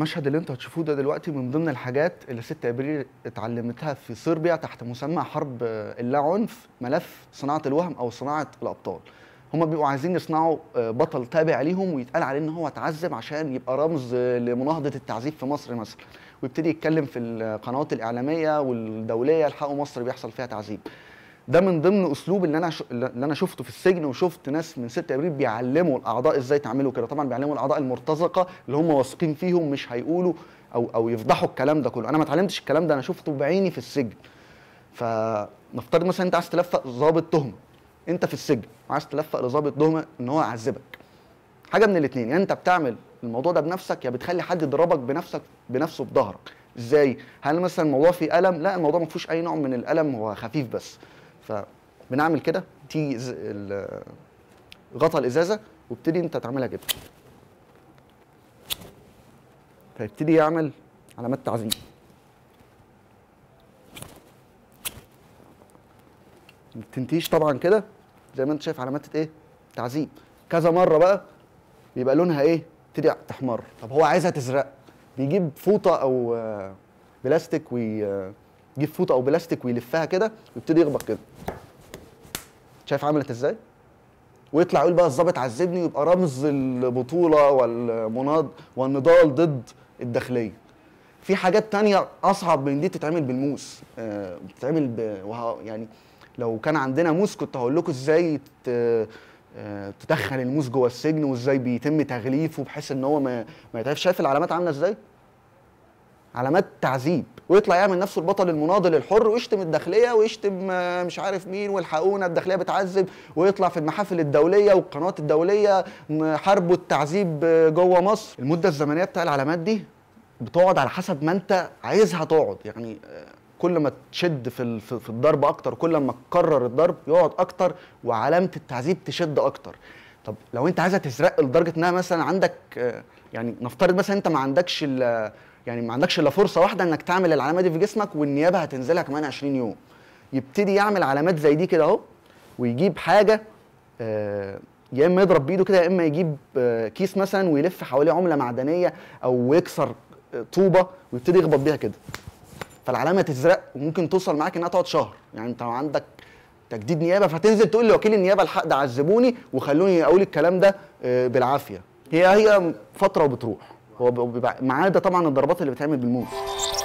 المشهد اللي انتوا هتشوفوه ده دلوقتي من ضمن الحاجات اللي 6 ابريل اتعلمتها في صربيا تحت مسمى حرب اللا عنف ملف صناعه الوهم او صناعه الابطال هم بيبقوا عايزين يصنعوا بطل تابع ليهم ويتقال عليه ان هو اتعذب عشان يبقى رمز لمناهضه التعذيب في مصر مثلا ويبتدي يتكلم في القنوات الاعلاميه والدوليه الحقوا مصر بيحصل فيها تعذيب ده من ضمن اسلوب اللي انا ش... اللي انا شفته في السجن وشفت ناس من 6 ابريل بيعلموا الاعضاء ازاي تعملوا كده طبعا بيعلموا الاعضاء المرتزقه اللي هم واثقين فيهم مش هيقولوا او او يفضحوا الكلام ده كله انا ما اتعلمتش الكلام ده انا شفته بعيني في السجن فنفترض مثلا انت عايز تلفق ضابط تهمه انت في السجن وعايز تلفق لضابط تهمه ان هو يعذبك حاجه من الاثنين يا يعني انت بتعمل الموضوع ده بنفسك يا بتخلي حد يضربك بنفسك بنفسه بظهرك ازاي هل مثلا الموضوع فيه الم لا الموضوع ما فيهوش اي نوع من الالم هو خفيف بس فبنعمل كده تيجي غطا الازازه وابتدي انت تعملها كده فيبتدي يعمل علامات تعذيب ما بتنتهيش طبعا كده زي ما انت شايف علامات ايه تعذيب كذا مره بقى بيبقى لونها ايه تبتدي تحمر طب هو عايزها تزرق بيجيب فوطه او بلاستيك ويجيب فوطه او بلاستيك ويلفها كده ويبتدي يخبط كده شايف عملت ازاي ويطلع يقول بقى الظابط عذبني ويبقى رمز البطوله والمناض والنضال ضد الداخليه في حاجات تانية اصعب من دي تتعمل بالموس آه بتتعمل ب... وه... يعني لو كان عندنا موس كنت هقول لكم ازاي ت... آه تدخل الموس جوه السجن وازاي بيتم تغليفه بحيث ان هو ما, ما يتعرفش شايف العلامات عامله ازاي علامات تعذيب ويطلع يعمل نفسه البطل المناضل الحر ويشتم الداخليه ويشتم مش عارف مين والحقونا الداخليه بتعذب ويطلع في المحافل الدوليه والقنوات الدوليه حاربوا التعذيب جوه مصر المده الزمنيه بتاع العلامات دي بتقعد على حسب ما انت عايزها تقعد يعني كل ما تشد في في الضرب اكتر كل ما تكرر الضرب يقعد اكتر وعلامه التعذيب تشد اكتر طب لو انت عايزها تزرق لدرجه انها مثلا عندك يعني نفترض مثلا انت ما عندكش يعني ما عندكش الا فرصه واحده انك تعمل العلامه دي في جسمك والنيابه هتنزلها كمان 20 يوم يبتدي يعمل علامات زي دي كده اهو ويجيب حاجه آه يا اما يضرب بايده كده يا اما يجيب آه كيس مثلا ويلف حواليه عمله معدنيه او يكسر آه طوبه ويبتدي يخبط بيها كده فالعلامه تزرق وممكن توصل معاك انها تقعد شهر يعني انت عندك تجديد نيابه فتنزل تقول لوكيل النيابه الحق ده عذبوني وخلوني اقول الكلام ده بالعافيه هي هي فتره وبتروح هو بيبقى ما عدا طبعا الضربات اللي بتعمل بالموس